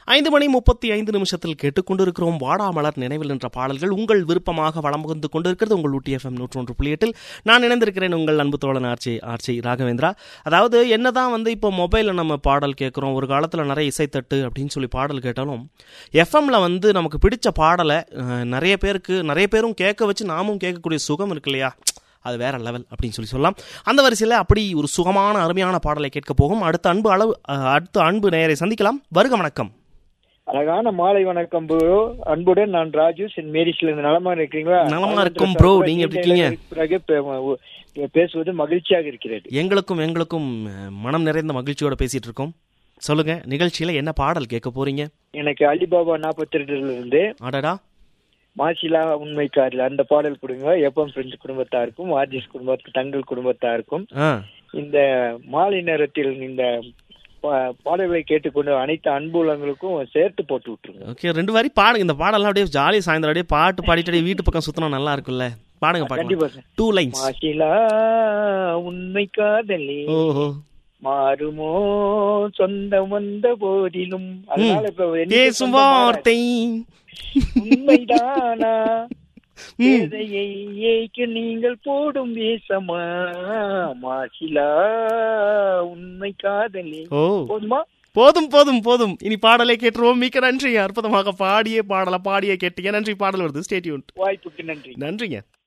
ஐந்து மணி முப்பத்தி ஐந்து நிமிஷத்தில் கேட்டுக்கொண்டிருக்கிறோம் வாடாமலர் நினைவில் என்ற பாடல்கள் உங்கள் விருப்பமாக வளம் வந்து கொண்டிருக்கிறது உங்கள் ஊட்டி எஃப்எம் நூற்றொன்று புள்ளி எட்டில் நான் இணைந்திருக்கிறேன் உங்கள் அன்பு தோழன் ஆர்ச்சி ஆர்ச்சி ராகவேந்திரா அதாவது என்னதான் வந்து இப்போ மொபைலில் நம்ம பாடல் கேட்குறோம் ஒரு காலத்தில் நிறைய இசைத்தட்டு அப்படின்னு சொல்லி பாடல் கேட்டாலும் எஃப்எம்ல வந்து நமக்கு பிடிச்ச பாடலை அஹ், நிறைய பேருக்கு நிறைய பேரும் கேட்க வச்சு நாமும் கேட்கக்கூடிய சுகம் இருக்கு இல்லையா அது வேற லெவல் அப்படின்னு சொல்லி சொல்லலாம் அந்த வரிசையில் அப்படி ஒரு சுகமான அருமையான பாடலை கேட்க போகும் அடுத்த அன்பு அளவு அஹ், அடுத்த அன்பு நேயரை சந்திக்கலாம் வருக வணக்கம் அழகான மாலை வணக்கம் ப்ரோ அன்புடன் நான் ராஜு சென்ட் மேரிஸ்ல இருந்து நலமா இருக்கீங்களா நலமா இருக்கோம் bro. நீங்க எப்படி இருக்கீங்க? பிறகு பே- பேசுவது மகிழ்ச்சியாக இருக்கிறது எங்களுக்கும் எங்களுக்கும் அஹ், மனம் நிறைந்த மகிழ்ச்சியோட பேசிட்டு இருக்கோம் சொல்லுங்க நிகழ்ச்சியில என்ன பாடல் கேட்க போறீங்க எனக்கு அலிபாபா நாற்பத்தி ரெண்டுல இருந்து அடடா மாசிலா உண்மைக்காரில் அந்த பாடல் கொடுங்க எப்பம் ஃப்ரெண்ட்ஸ் குடும்பத்தாருக்கும் ஆர்ஜிஸ் குடும்பத்து தங்கள் குடும்பத்தாருக்கும் ஆ இந்த மாலை நேரத்தில் இந்த பா- பாடல்களை கேட்டுக்கொண்டு அனைத்து அன்புள்ளங்களுக்கும் சேர்த்து போட்டு விட்டுருங்க ஓகே ரெண்டு வாரி பாடுங்க இந்த பாடலாம் அப்படியே ஜாலியாக சாயந்தரம் அப்படியே பாட்டு பாடிட்டு அப்படியே வீட்டு பக்கம் சுத்தினா நல்லா இருக்கும்ல பாடுங்க கண்டிப்பா பாடுங்க சார் டூ லைன்ஸ் மாசிலா உண்மை காதலி ஓஹோ மாறுமோ சொந்தம் வந்த போதிலும் அதனால இப்ப என்னைக்கு பேசும் சொந்தமான வார்த்தை உண்மைதானா ம். பேதையை ஏய்க்க நீங்கள் போடும் வேஷமா மாசிலா உண்மை காதலி ஓ போதுமா போதும் போதும் போதும் இனி பாடலை கேட்டுருவோம் மிக்க நன்றி அற்புதமாக பாடிய பாடலை பாடிய கேட்டீங்க நன்றி பாடல் வருது ஸ்டேட்யூன் வாய்ப்புக்கு நன்றி நன்றிங்க